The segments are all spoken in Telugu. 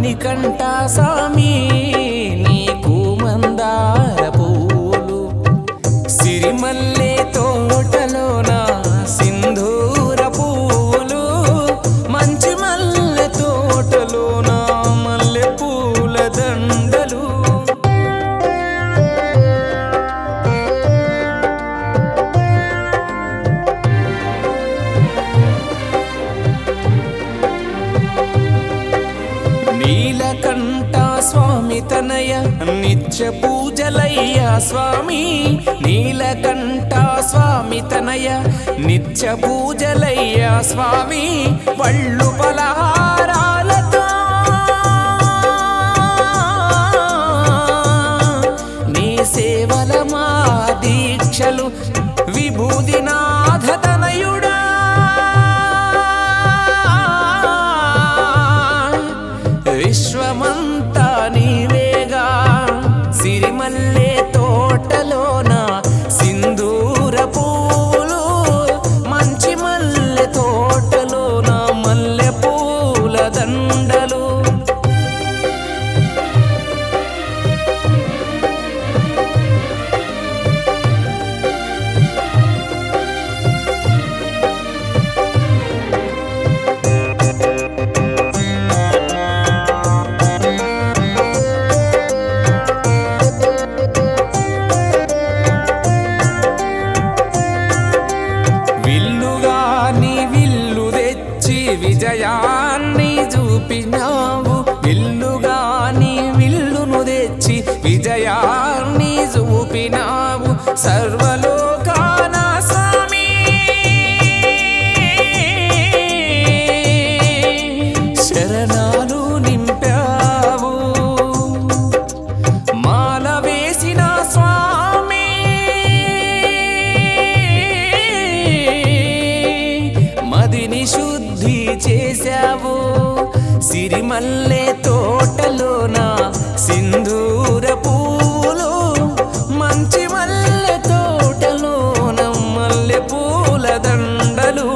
మణికంఠ స్వామి నీకు మందార పూలు సిరిమల్లె తోటలోన సింధూర పూలు మంచి మల్లె తోటలోన మల్లె పూల దండలు నీలకంఠ స్వామి తనయ నిత్య పూజలయ్య స్వామి నీలకంఠ స్వామి తనయ నిత్య పూజలయ్య స్వామి పళ్ళు పలహారాలతో నీ సేవల మా దీక్షలు విభూదినాథ తనయుడా విశ్వమంతా నీవేగా సిరిమల్లె తోటలోన సింధూర పూలు మంచి మల్లె తోటలోన మల్లె పూల దండలు విల్లుగాని విల్లు తెచ్చి విజయాన్ని చూపినావు విల్లుగాని విల్లును తెచ్చి విజయాన్ని చూపినావు సర్వలోకాన స్వామి శరణాలు నింపావు మాల వేసిన స్వామి మదిని శుద్ధి చేశావు సిరిమల్లె తోటలోన సింధూర పూలు మంచి మల్లె తోటలోన మల్లె పూల దండలు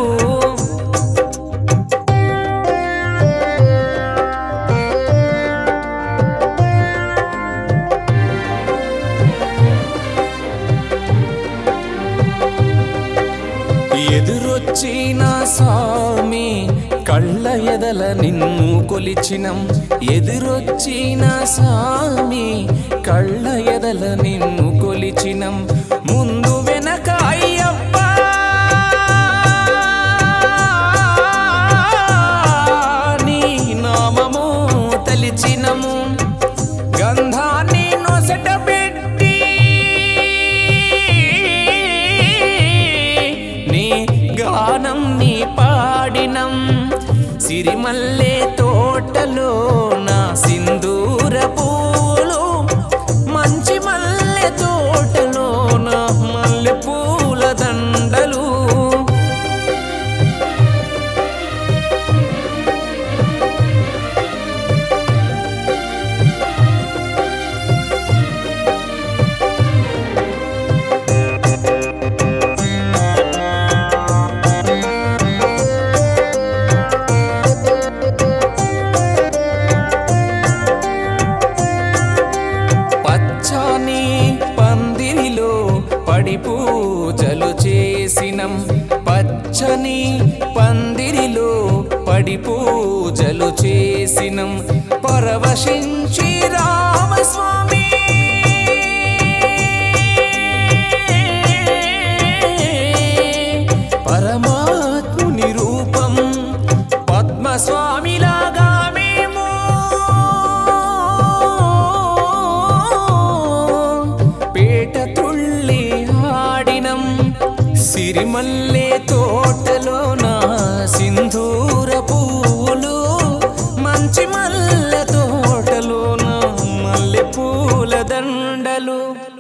ఎదురొచ్చిన స్వామి కళ్ళ ఎదల నిన్ను కొలిచినం ఎదురొచ్చిన స్వామి కళ్ళ ఎదల నిన్ను కొలిచినం ముందు వెనక అయ్యప్ప నీ నామము తలిచినము గంధాన్ని నొసట పెట్టి నీ గానం నీ పాడినం సిరిమల్లె తోటలో నా సింధూర పూలు మంచి మల్లె తోటలో నా మల్లె పూల దండలు పచ్చని పందిరిలో పడి పూజలు చేసినం పచ్చని పందిరిలో పడి పూజలు చేసినం పరవశించి రామస్వామి పరమాత్ముని రూపం పద్మస్వామిలాగా మేము పేట తుళ్ళి ఆడినం సిరిమల్లె తోటలోన సింధూర పూలు మంచి మల్లె తోటలోన మల్లె పూల దండలు